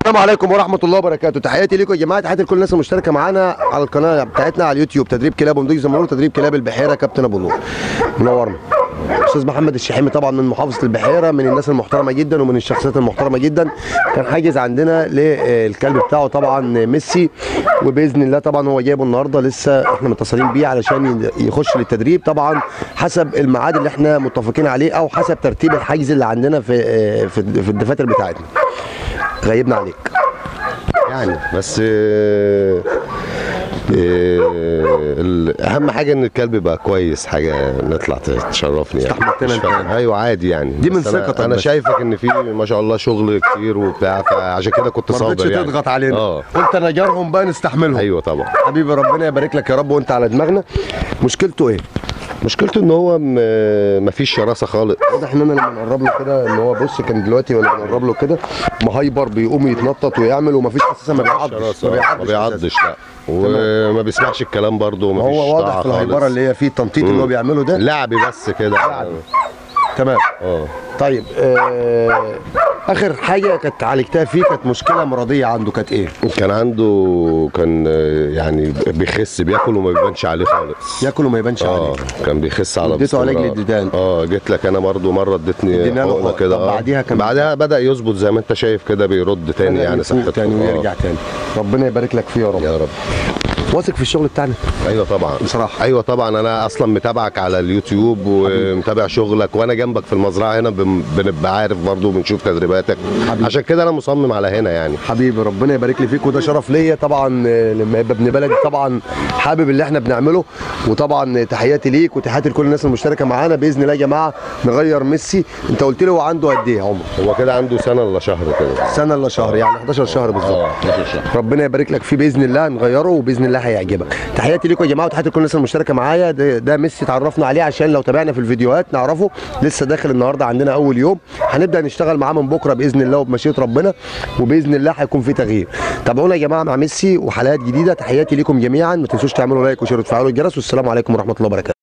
السلام عليكم ورحمه الله وبركاته تحياتي ليكم يا جماعه تحياتي لكل الناس المشتركه معانا على القناه بتاعتنا على اليوتيوب تدريب كلاب ونضيف زمرور تدريب كلاب البحيره كابتن ابو نور منورنا استاذ محمد الشحيمي طبعا من محافظه البحيره من الناس المحترمه جدا ومن الشخصيات المحترمه جدا كان حاجز عندنا للكلب بتاعه طبعا ميسي وباذن الله طبعا هو جايبه النهارده لسه احنا متصلين بيه علشان يخش للتدريب طبعا حسب الميعاد اللي احنا متفقين عليه او حسب ترتيب الحجز اللي عندنا في في في الدفاتر بتاعتنا غيبنا عليك يعني بس آه، آه، ال- اهم حاجه ان الكلب يبقى كويس حاجه نطلع تشرفني يعني استحملتنا مش انت فاهم. يعني. ايوه عادي يعني دي من بس أنا- ثقتك انا بس. شايفك ان في ما شاء الله شغل كتير وبتاع فعشان كده كنت ما رضيتش صابر يعني تضغط علينا اه قلت انا جارهم بقى نستحملهم ايوه طبعا حبيبي ربنا يبارك لك يا رب وانت على دماغنا مشكلته ايه؟ مشكلته ان هو م- مفيش شراسه خالص واضح ان انا لما نقرب له كده ان هو بص كان دلوقتي وانا بنقرب له كده مهايبر بيقوم يتنطط ويعمل ومفيش اساسا ما بيعضش شراسه ما ما بيعضش بيعضش لا وما بيسمعش الكلام برضه ما ومفيش هو واضح طاعة في الهايبره خالص. اللي هي فيه التنطيط اللي هو بيعمله ده لعبي بس كده تمام اه طيب آه اخر حاجه كانت عالجتها فيه كانت مشكله مرضيه عنده كانت ايه؟ كان عنده كان آه، يعني بيخس بياكل وما بيبانش عليه خالص ياكل وما يبانش اه عليه كان بيخس على اديته علاج باستمرار. للديدان. اه جيت لك انا برضو مره اديتني ادينا له حقنه حقن. كده طب اه بعديها كان- بعدها بدا يظبط زي ما انت شايف كده بيرد تاني يعني يفوق صحته تاني آه. ويرجع تاني ربنا يبارك لك فيه يا رب يا رب واثق في الشغل بتاعنا ايوه طبعا بصراحة. ايوه طبعا انا اصلا متابعك على اليوتيوب ومتابع شغلك وانا جنبك في المزرعه هنا بن- بنبقى عارف برضو بنشوف تدريباتك حبيبي. عشان كده انا مصمم على هنا يعني حبيبي ربنا يبارك لي فيك وده شرف ليا طبعا آه، لما يبقى ابن بلدي طبعا حابب اللي احنا بنعمله وطبعا تحياتي ليك وتحياتي لكل الناس المشتركه معانا باذن الله يا جماعه نغير ميسي انت قلت لي هو عنده قد ايه يا عمر هو كده عنده سنه الا شهر كده سنه الا شهر يعني 11 شهر بالظبط اه 11 شهر ربنا يبارك لك فيه باذن الله نغيره وباذن الله هيعجبك تحياتي ليكم يا جماعه وتحياتي لكل الناس المشتركه معايا ده, ده ميسي اتعرفنا عليه عشان لو تابعنا في الفيديوهات نعرفه لسه داخل النهارده عندنا اول يوم هنبدا نشتغل معاه من بكره باذن الله وبمشيئه ربنا وباذن الله هيكون في تغيير تابعونا يا جماعه مع ميسي وحلقات جديده تحياتي ليكم جميعا ما تنسوش تعملوا لايك وشير وتفعلوا الجرس والسلام عليكم ورحمه الله وبركاته